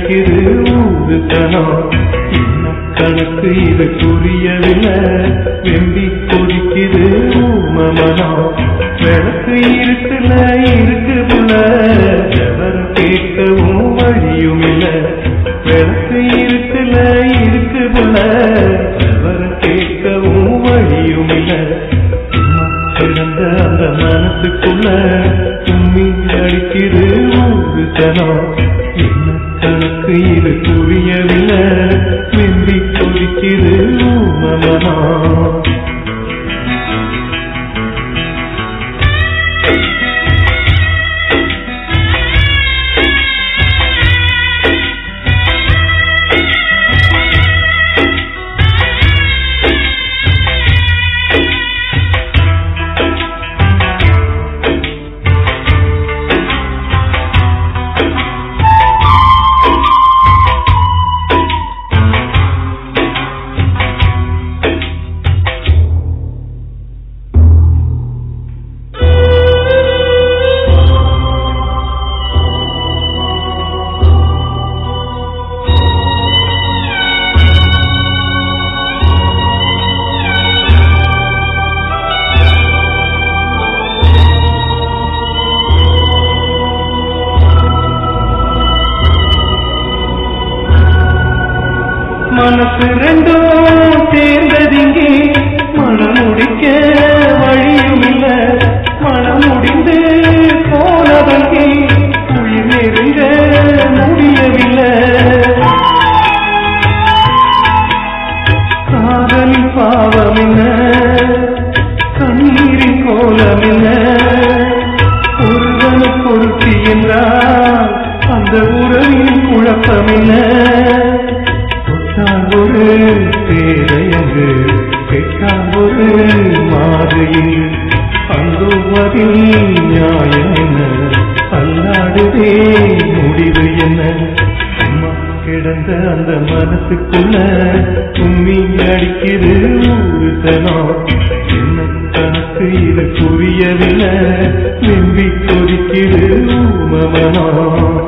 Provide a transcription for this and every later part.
அடிக்குது ஊரு தனம் என்ன கணக்கு இது புரியவில்லை வெம்பி கொதிக்குது ஊமமனம் விளக்கு இருக்குல இருக்கு புள்ள எவர கேட்கவும் வழியும் இல்ல விளக்கு இருக்குல இருக்கு புள்ள எவர கேட்கவும் வழியும் இல்ல சும்மா கிடந்த அந்த மனசுக்குள்ள தும்மி அடிக்குது ஊரு தனம் என்ன கணக்கு இது புரியவில்லை வெம்பி கொதிக்குது ஊமமனம் மனசு ரெண்டும் சேர்ந்ததிங்கே மனம் முடிக்க வழியும் இல்ல மனம் முடிந்து போனதங்கே உயிர் நெருங்க முடியவில்லை காதலின் பாவம் என்ன கண்ணீரின் கோலம் என்ன ஒருவனுக்கு ஒருத்தி என்றால் அந்த உறவின் குழப்பம் என்ன தொட்டால் ஒரு பேரையங்கு கேட்டால் ஒரு மாது இங்கு அங்குவதில் நியாயம் என்ன அல்லாடுதே முடிவு என்ன அம்மா கிடந்த அந்த மனசுக்குள்ள தும்மி அடிக்குது ஊரு தனம் என்ன கணக்கு இது புரியவில்லை வெம்பி கொதிக்குது ஊமமனம்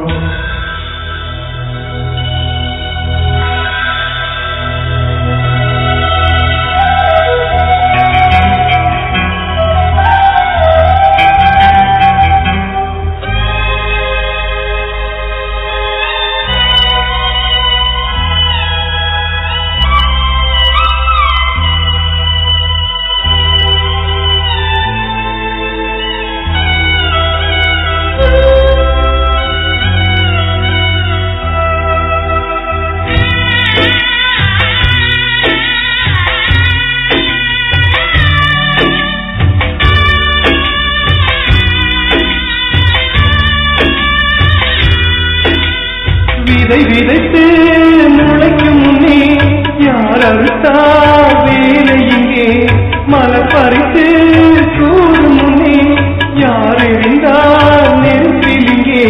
விதை விதைத்து முளைக்கும் முன்னே யார் அறுத்தார் வேலை இங்கே மலர் பறித்து கூறும் முன்னே யார் எறிந்தார் நெருப்பில் இங்கே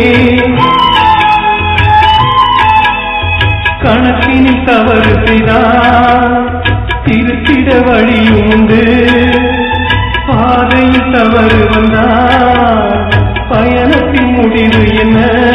கணக்கினில் தவறு செய்தார் திருத்திட வழியும் உண்டு பாதையில் தவறு வந்தார் பயணத்தின் முடிவு என்ன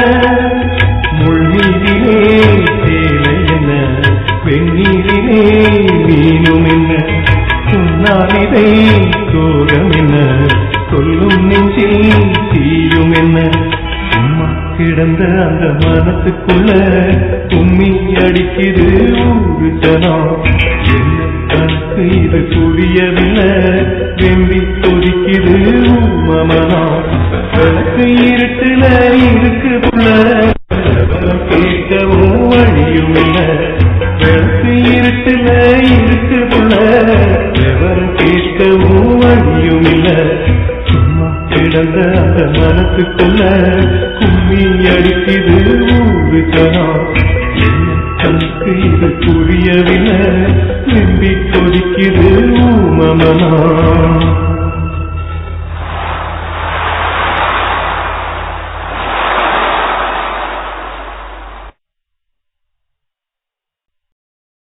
முள்நீரிலே சேலை என்ன வெந்நீரிலே மீனும் என்ன சொன்னால் இதை சோகம் என்ன சொல்லும் நெஞ்சில் தீயும் என்ன சும்மா கிடந்த அந்த மனசுக்குள்ள தும்மி அடிக்குது ஊரு ஜனம் என்ன கணக்கு இது புரியவில்லை வெம்பி கொதிக்குது மமனம் விளக்கு இருட்டுல இருக்கு புள்ள கேட்கவும் வழியும் இல்ல விளக்கு இருட்டுல இருக்கு புள்ள எவரும் கேட்கவும் வழியும் இல்ல சும்மா கிடந்த அந்த மனசுக்குள்ள கும்மி அடிக்குது ஊரு ஜனம் என்ன கணக்கு இது புரியவில்லை வெம்பி கொதிக்குது ஊமமனம்